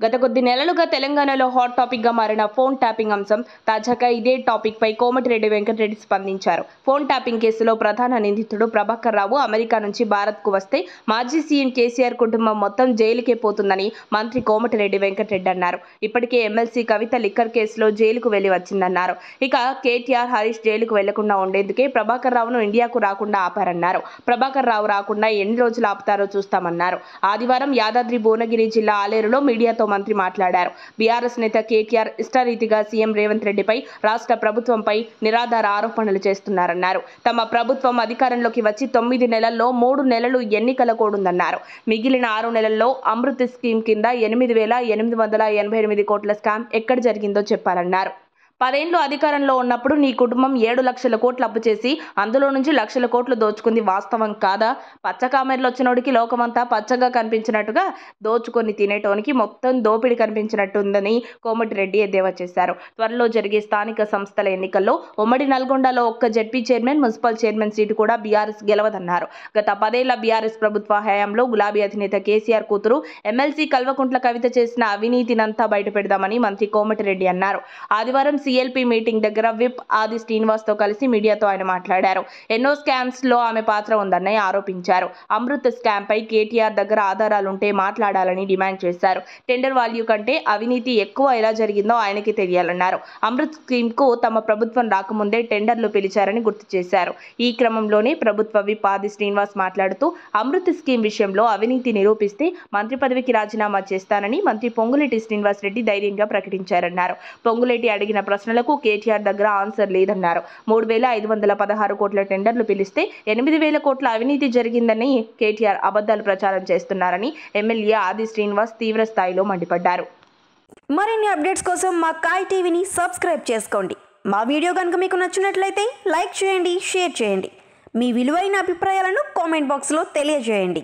గత కొద్ది నెలలుగా తెలంగాణలో హాట్ టాపిక్ గా మారిన ఫోన్ ట్యాపింగ్ అంశం తాజాగా ఇదే టాపిక్ పై కోమటిరెడ్డి వెంకటరెడ్డి స్పందించారు ఫోన్ ట్యాపింగ్ కేసులో ప్రధాన నిందితుడు ప్రభాకర్ రావు అమెరికా నుంచి భారత్ కు వస్తే మాజీ సీఎం కేసీఆర్ కుటుంబం మొత్తం జైలుకే పోతుందని మంత్రి కోమటిరెడ్డి వెంకటరెడ్డి అన్నారు ఇప్పటికే ఎమ్మెల్సీ కవిత లిక్కర్ కేసులో జైలుకు వెళ్లి వచ్చిందన్నారు ఇక కేటీఆర్ హరీష్ జైలుకు వెళ్లకుండా ఉండేందుకే ప్రభాకర్ రావును ఇండియాకు రాకుండా ఆపారన్నారు ప్రభాకర్ రావు రాకుండా ఎన్ని రోజులు ఆపుతారో చూస్తామన్నారు ఆదివారం యాదాద్రి భువనగిరి జిల్లా ఆలేరులో మీడియాతో మంత్రి మాట్లాడారు బీఆర్ఎస్ నేత కేటీఆర్ ఇష్టారీతిగా సీఎం రేవంత్ రెడ్డిపై రాష్ట్ర ప్రభుత్వంపై నిరాధార ఆరోపణలు చేస్తున్నారన్నారు తమ ప్రభుత్వం అధికారంలోకి వచ్చి తొమ్మిది నెలల్లో మూడు నెలలు ఎన్నికల కోడుందన్నారు మిగిలిన ఆరు నెలల్లో అమృత్ స్కీమ్ కింద ఎనిమిది వేల ఎనిమిది వందల ఎనభై ఎనిమిది కోట్ల స్కామ్ ఎక్కడ జరిగిందో చెప్పారన్నారు పదేండ్లు అధికారంలో ఉన్నప్పుడు నీ కుటుంబం ఏడు లక్షల కోట్లు అప్పు చేసి అందులో నుంచి లక్షల కోట్లు దోచుకుంది వాస్తవం కాదా పచ్చ కామెర్లు వచ్చినోడికి లోకమంతా పచ్చగా కనిపించినట్టుగా దోచుకొని తినేటోనికి మొత్తం దోపిడి కనిపించినట్టుందని కోమటిరెడ్డి ఎద్దేవా చేశారు త్వరలో జరిగే స్థానిక సంస్థల ఎన్నికల్లో ఉమ్మడి నల్గొండలో ఒక్క ZP chairman municipal chairman seat కూడా బీఆర్ఎస్ గెలవదన్నారు గత పదేళ్ల బీఆర్ఎస్ ప్రభుత్వ హయాంలో గులాబీ అధినేత కేసీఆర్ కూతురు ఎమ్మెల్సీ కల్వకుంట్ల కవిత చేసిన అవినీతినంతా బయటపెడదామని మంత్రి కోమటిరెడ్డి అన్నారు ఆదివారం సీఎల్పీ మీటింగ్ దగ్గర విప్ ఆది శ్రీనివాస్ తో కలిసి మీడియాతో ఆయన మాట్లాడారు ఎన్నో స్కామ్స్ లో ఆమె పాత్ర ఉందని ఆరోపించారు అమృత్ స్కామ్ పై కేటీఆర్ దగ్గర ఆధారాలుంటే మాట్లాడాలని డిమాండ్ చేశారు టెండర్ వాల్యూ కంటే అవినీతి ఎక్కువ ఎలా జరిగిందో ఆయనకి తెలియాలన్నారు అమృత్ స్కీమ్ కు తమ ప్రభుత్వం రాకముందే టెండర్లు పిలిచారని గుర్తు చేశారు ఈ క్రమంలోనే ప్రభుత్వ విప్ ఆది శ్రీనివాస్ మాట్లాడుతూ అమృత్ స్కీమ్ విషయంలో అవినీతి నిరూపిస్తే మంత్రి పదవికి రాజీనామా చేస్తానని మంత్రి పొంగులేటి శ్రీనివాస్ రెడ్డి ధైర్యంగా ప్రకటించారన్నారు పొంగులేటి అడిగిన ప్రశ్నలకు కేటీఆర్ దగ్గర ఆన్సర్ లేదన్నారు మూడు వేల ఐదు వందల పదహారు కోట్ల టెండర్లు పిలిస్తే ఎనిమిది వేల కోట్ల అవినీతి జరిగిందని కేటీఆర్ అబద్ధాలు ప్రచారం చేస్తున్నారని ఎమ్మెల్యే ఆది శ్రీనివాస్ తీవ్ర స్థాయిలో మండిపడ్డారు మరిన్ని అప్డేట్స్ కోసం మా కాయ్ టీవీని సబ్స్క్రైబ్ చేసుకోండి మా వీడియో కనుక మీకు నచ్చినట్లయితే లైక్ చేయండి షేర్ చేయండి మీ విలువైన అభిప్రాయాలను కామెంట్ బాక్స్లో తెలియజేయండి